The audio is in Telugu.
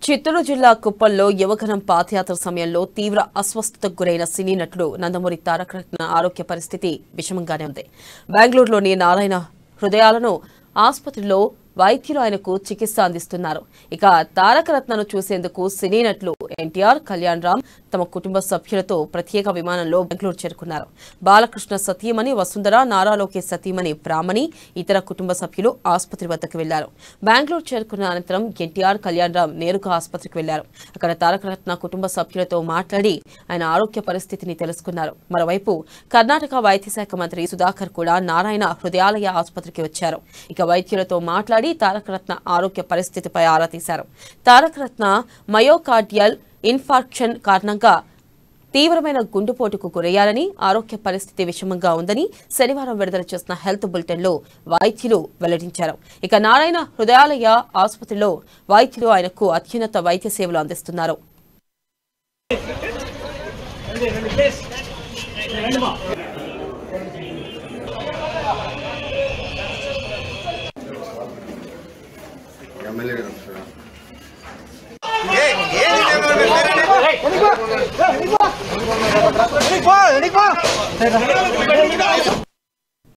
చిత్తూరు జిల్లా కుప్పంలో యువగణం పాదయాత్ర సమయంలో తీవ్ర అస్వస్థతకు గురైన సినీ నటుడు నందమూరి తారక రత్న ఆరోగ్య పరిస్థితి విషమంగానే ఉంది బెంగళూరులోని నారాయణ హృదయాలను ఆసుపత్రిలో వైద్యులు ఆయనకు చికిత్స అందిస్తున్నారు ఇక తారక రత్నను చూసేందుకు సినీ నటులు ఎన్టీఆర్ కళ్యాణ్ రామ్ తమ కుటుంబ సభ్యులతో ప్రత్యేక విమానంలో బెంగళూరు చేరుకున్నారు బాలకృష్ణ సతీమణి వసుంధర నారా లోకేష్ సతీమణి బ్రాహ్మణి ఇతర కుటుంబ సభ్యులు ఆసుపత్రి వద్దకు వెళ్లారు బెంగళూరు చేరుకున్న అనంతరం ఎన్టీఆర్ కళ్యాణ్ రామ్ నేరుగా ఆసుపత్రికి వెళ్లారు అక్కడ తారక రత్న కుటుంబ సభ్యులతో మాట్లాడి ఆయన ఆరోగ్య పరిస్థితిని తెలుసుకున్నారు మరోవైపు కర్ణాటక వైద్య శాఖ మంత్రి సుధాకర్ కూడా నారాయణ హృదయాలయ ఆసుపత్రికి వచ్చారు ఇక వైద్యులతో మాట్లాడి తారక రత్న ఆరోగ్య పరిస్థితిపై ఆరా తీశారు తారక రత్న మయోకార్డియల్ ఇన్ఫార్క్షన్ కారణంగా తీవ్రమైన గుండెపోటుకు గురయ్యారని ఆరోగ్య పరిస్థితి విషమంగా ఉందని శనివారం విడుదల చేసిన హెల్త్ బులెటిన్లో వైద్యులు వెల్లడించారు ఇక నారాయణ హృదయాలయ ఆసుపత్రిలో వైద్యులు ఆయనకు అత్యున్నత వైద్య సేవలు అందిస్తున్నారు ఎమ్మెల్యే గారు వస్తారా ఎనిక్ పో ఎనిక్ పో